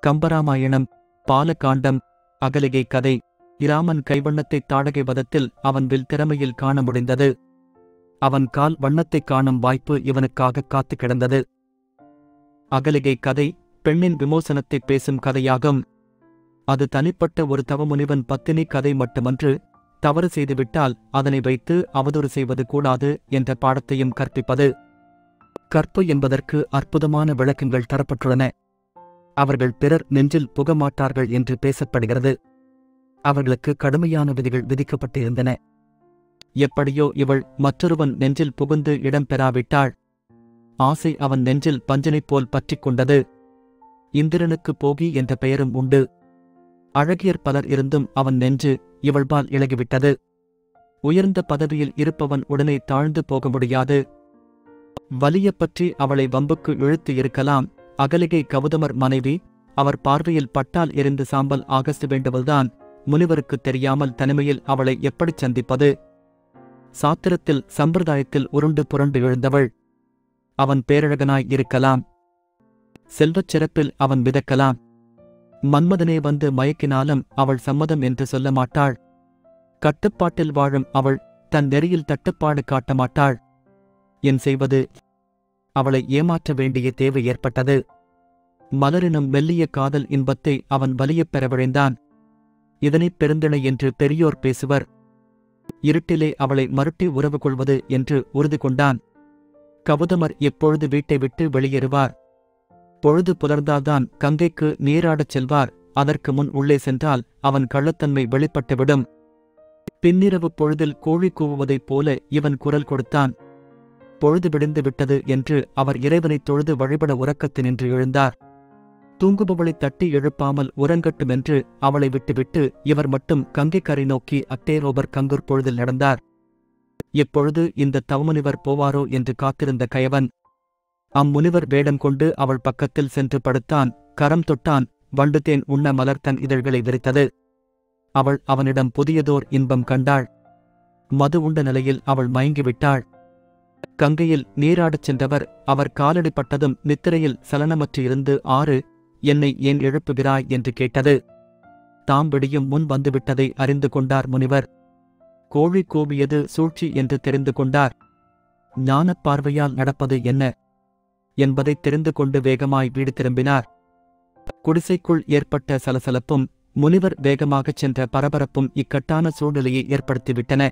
கம்பராமாயணம் பாலகாண்டம் அகலிகை கதை இராமன் கைவண்ணத்தை தாடகை வதத்தில் அவன் வில் திறமையில் காண முடிந்தது அவன் கால் வண்ணத்தைக் காணும் வாய்ப்பு இவனுக்காக காத்து கிடந்தது அகலிகை கதை பெண்ணின் விமோசனத்தை பேசும் கதையாகும் அது தனிப்பட்ட ஒரு தவமுனிவன் பத்தினி கதை மட்டுமன்று தவறு செய்துவிட்டால் அதனை வைத்து அவதூறு செய்வது கூடாது என்ற பாடத்தையும் கற்பிப்பது கற்பு என்பதற்கு அற்புதமான விளக்கங்கள் தரப்பட்டுள்ளன அவர்கள் பிறர் நெஞ்சில் புகமாட்டார்கள் என்று பேசப்படுகிறது அவர்களுக்கு கடுமையான விதிகள் விதிக்கப்பட்டிருந்தன எப்படியோ இவள் மற்றொருவன் நெஞ்சில் புகுந்து இடம் பெறாவிட்டாள் ஆசை அவன் நெஞ்சில் பஞ்சனைப் போல் பற்றிக் கொண்டது இந்திரனுக்கு போகி என்ற பெயரும் உண்டு அழகியர் பலர் இருந்தும் அவன் நெஞ்சு இவள்பால் இழகிவிட்டது உயர்ந்த பதவியில் இருப்பவன் உடனே தாழ்ந்து போக முடியாது வலியப் பற்றி அவளை வம்புக்கு இழுத்து இருக்கலாம் அகலிகை கவுதமர் மனைவி அவர் பார்வையில் பட்டால் எரிந்து சாம்பல் ஆகஸ்ட் வேண்டுவதுதான் முனிவருக்குத் தெரியாமல் தனிமையில் அவளை எப்படிச் சந்திப்பது சாத்திரத்தில் சம்பிரதாயத்தில் உருண்டு புரண்டு எழுந்தவள் அவன் பேரழகனாய் இருக்கலாம் செல்வச் சிறப்பில் அவன் மிதக்கலாம் மன்மதனே வந்து மயக்கினாலும் அவள் சம்மதம் என்று சொல்ல மாட்டாள் கட்டுப்பாட்டில் வாழும் அவள் தன் நெறியில் தட்டுப்பாடு காட்ட மாட்டாள் என் செய்வது அவளை ஏமாற்ற வேண்டிய தேவை ஏற்பட்டது மலரினும் மெல்லிய காதல் இன்பத்தை அவன் வலியப் பெற விழைந்தான் இதனைப் பெருந்திணை என்று பெரியோர் பேசுவர் இருட்டிலே அவளை மறுட்டி உறவு கொள்வது என்று உறுதி கொண்டான் கவுதமர் எப்பொழுது வீட்டை விட்டு வெளியேறுவார் பொழுது புலர்ந்தால்தான் கங்கைக்கு நீராடச் செல்வார் அதற்கு முன் உள்ளே சென்றால் அவன் கள்ளத்தன்மை வெளிப்பட்டுவிடும் பின்னிரவு பொழுதில் கோழி கூவுவதைப் போல இவன் குரல் கொடுத்தான் பொழுது விடிந்து விட்டது என்று அவர் இறைவனைத் தொழுது வழிபட உறக்கத்தினின்று எழுந்தார் தூங்குபவளை தட்டி எழுப்பாமல் உறங்கட்டுமென்று அவளை விட்டுவிட்டு இவர் மட்டும் கங்கைக்கரை நோக்கி அத்தேரோபர் கங்கூர் பொழுதில் நடந்தார் எப்பொழுது இந்த தவமுனிவர் போவாரோ என்று காத்திருந்த கயவன் அம்முனிவர் வேடம் கொண்டு அவள் பக்கத்தில் சென்று படுத்தான் கரம் தொட்டான் வண்டுதேன் உண்ண மலர் தன் இதழ்களை விரித்தது அவள் அவனிடம் புதியதோர் இன்பம் கண்டாள் மது உண்ட நிலையில் அவள் மயங்கிவிட்டாள் கங்கையில் நீராடச் சென்றவர் அவர் காலடிப்பட்டதும் நித்திரையில் சலனமற்று இருந்து ஆறு என்னை ஏன் எழுப்புகிறாய் என்று கேட்டது தாம் விடியும் முன் வந்துவிட்டதை அறிந்து கொண்டார் முனிவர் கோழி கூவியது சூழ்ச்சி என்று தெரிந்து கொண்டார் ஞானப் பார்வையால் நடப்பது என்ன என்பதை தெரிந்து கொண்டு வேகமாய் வீடு திரும்பினார் குடிசைக்குள் ஏற்பட்ட சலசலப்பும் முனிவர் வேகமாகச் சென்ற பரபரப்பும் இக்கட்டான சூழ்நிலையை ஏற்படுத்திவிட்டன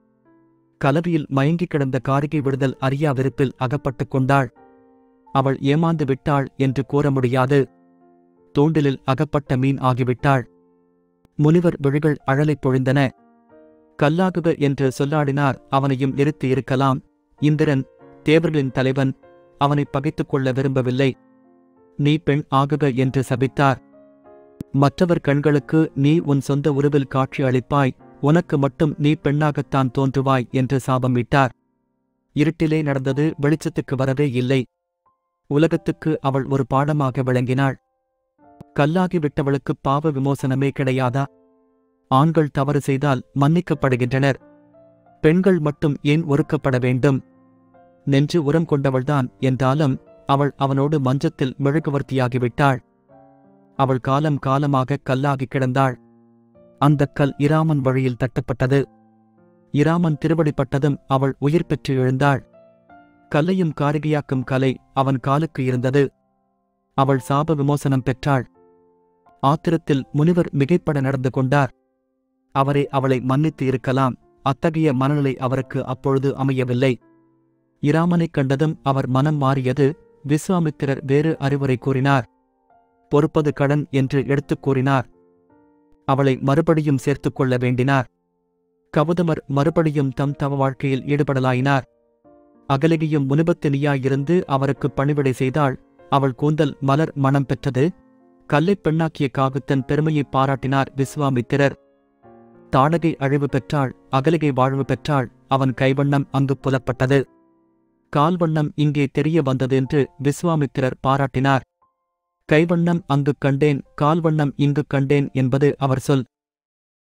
கலவியில் மயங்கிக் கிடந்த காரிகை விடுதல் அறியா வெறுப்பில் அகப்பட்டுக் கொண்டாள் அவள் ஏமாந்து விட்டாள் என்று கூற முடியாது தூண்டிலில் அகப்பட்ட மீன் ஆகிவிட்டாள் முனிவர் விழிகள் அழலைப் பொழிந்தன கல்லாகுக என்று சொல்லாடினார் அவனையும் எரித்து இருக்கலாம் இந்திரன் தேவர்களின் தலைவன் அவனை பகைத்துக் கொள்ள விரும்பவில்லை நீ பெண் ஆகுக என்று சபித்தார் மற்றவர் கண்களுக்கு நீ உன் சொந்த உருவில் காட்சி அளிப்பாய் உனக்கு மட்டும் நீ பெண்ணாகத்தான் தோன்றுவாய் என்று சாபமிட்டார் இருட்டிலே நடந்தது வெளிச்சத்துக்கு வரவே இல்லை உலகத்துக்கு அவள் ஒரு பாடமாக விளங்கினாள் கல்லாகி விட்டவளுக்கு பாவ விமோசனமே கிடையாதா ஆண்கள் தவறு செய்தால் மன்னிக்கப்படுகின்றனர் பெண்கள் மட்டும் ஏன் ஒருக்கப்பட வேண்டும் நெஞ்சு உரம் கொண்டவள்தான் என்றாலும் அவள் அவனோடு மஞ்சத்தில் மெழுகுவர்த்தியாகிவிட்டாள் அவள் காலம் காலமாக கல்லாகி கிடந்தாள் அந்தக் கல் இராமன் வழியில் தட்டப்பட்டது இராமன் திருவடிப்பட்டதும் அவள் உயிர் பெற்று எழுந்தாள் கல்லையும் காரிகையாக்கும் கலை அவன் காலுக்கு இருந்தது அவள் சாப விமோசனம் பெற்றாள் ஆத்திரத்தில் முனிவர் மிகைப்பட நடந்து கொண்டார் அவரே அவளை மன்னித்து இருக்கலாம் அத்தகைய மனநிலை அவருக்கு அப்பொழுது அமையவில்லை இராமனைக் கண்டதும் அவர் மனம் மாறியது விஸ்வாமித்திரர் வேறு அறிவுரை கூறினார் பொறுப்பது கடன் என்று எடுத்துக் கூறினார் அவளை மறுபடியும் சேர்த்துக் கொள்ள வேண்டினார் கவுதமர் மறுபடியும் தம் தவ வாழ்க்கையில் ஈடுபடலாயினார் அகலிகையும் முனிபத்தினியாயிருந்து அவருக்கு பணிவிடை செய்தாள் அவள் கூந்தல் மலர் மனம் பெற்றது கல்லைப் பெண்ணாக்கிய காகுத்தன் பெருமையை பாராட்டினார் விஸ்வாமித்திரர் தாடகை அழிவு பெற்றாள் அகலிகை வாழ்வு பெற்றாள் அவன் கைவண்ணம் அங்கு புலப்பட்டது கால்வண்ணம் இங்கே தெரிய வந்ததென்று விஸ்வாமித்திரர் பாராட்டினார் கைவண்ணம் அங்கு கண்டேன் கால்வண்ணம் இங்கு கண்டேன் என்பது அவர் சொல்